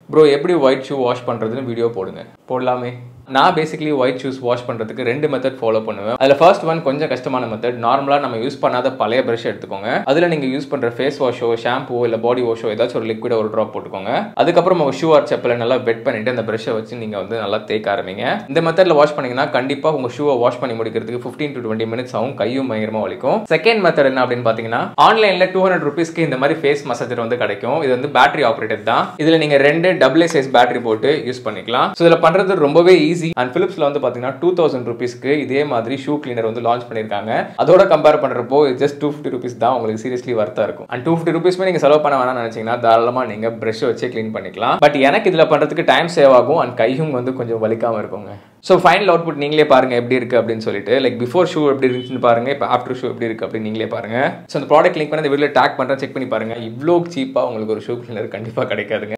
bro எப்படி white shoe wash பண்ணுறதுன்னு video போடுங்க போடலாமே நான் பேசிக்கலி ஒயிட் ஷூஸ் வாஷ் பண்ணுறதுக்கு ரெண்டு மெத்தட் ஃபாலோ பண்ணுவேன் அதில் ஃபர்ஸ்ட் ஒன் கொஞ்சம் கஷ்டமான மெத்தட் நார்மலாக நம்ம யூஸ் பண்ணாத பழைய ப்ரஷ் எடுத்துக்கோங்க அதில் நீங்கள் யூஸ் பண்ணுற ஃபேஸ் வாஷோ ஷாம்பு இல்லை பாடி வாஷோ ஏதாச்சும் ஒரு லிக்விட ஒரு ட்ராப் போட்டுக்கோங்க அதுக்கப்புறம் உங்கள் ஷூ ஆர் செப்பலை நல்லா வெட் பண்ணிட்டு அந்த ப்ரஷ்ஷை வச்சு நீங்கள் வந்து நல்லா தேய்க்க ஆரம்பிங்க இந்த மெத்தடில் வாஷ் பண்ணீங்கன்னா கண்டிப்பாக உங்கள் ஷூவை வாஷ் பண்ணி முடிக்கிறதுக்கு ஃபிஃப்டீன் டு டுவெண்ட்டி மினிட்ஸ் ஆகும் கையும் பயங்கரமாக வலிக்கும் செகண்ட் மெத்தட் என்ன அப்படின்னு பார்த்தீங்கன்னா ஆன்லைனில் டூ ஹண்ட்ரட் ருபீஸ்க்கு இந்த மாதிரி ஃபேஸ் மசாஜர் வந்து கிடைக்கும் இது வந்து பேட்டரி ஆப்ரேட்டட் தான் இதில் நீங்கள் ரெண்டு டபுள் சைஸ் பேட்டரி போட்டு யூஸ் பண்ணிக்கலாம் ஸோ இதில் பண்ணுறது ரொம்பவே ஈஸி அண்ட் ஃபிலிப்ஸில் வந்து பார்த்தீங்கன்னா டூ தௌசண்ட் ருபீஸ்க்கு இதே மாதிரி ஷூ கிளீனர் வந்து லான்ச் பண்ணியிருக்காங்க அதோட கம்பேர் பண்ணுறப்போ ஜஸ்ட் டூ ஃபிஃப்டி ருபீஸ் தான் உங்களுக்கு சீரியஸ்லி வர்த்தா இருக்கும் அண்ட் டூ ஃபிஃப்டி ருபீஸ்மே நீங்கள் செலவு பண்ண வேணாம்னு நினச்சிங்கன்னா தாராளமாக நீங்கள் ப்ரஷ் வச்சே க்ளீன் பண்ணிக்கலாம் பட் எனக்கு இதில் பண்ணுறதுக்கு டைம் சேவ் ஆகும் அண்ட் கையும் வந்து கொஞ்சம் வலிக்காமல் இருக்குங்க ஸோ ஃபைனல் அவுட்புட் நீங்களே பாருங்க எப்படி இருக்கு அப்படின்னு சொல்லிட்டு லைக் பிஃபோர் ஷூ எப்படி இருந்துச்சுன்னு பாருங்க இப்போ ஆஃப்டர் ஷூ எப்படி இருக்கு அப்படின்னு நீங்களே பாருங்க ஸோ அந்த ப்ராடக்ட் லிங்க் பண்ணி இந்த வீடியோ டேக் பண்ணுறேன் செக் பண்ணி பாருங்க இவ்வளோ சீப்பாக உங்களுக்கு ஒரு ஷூ கிளீனர் கண்டிப்பாக கிடைக்காதுங்க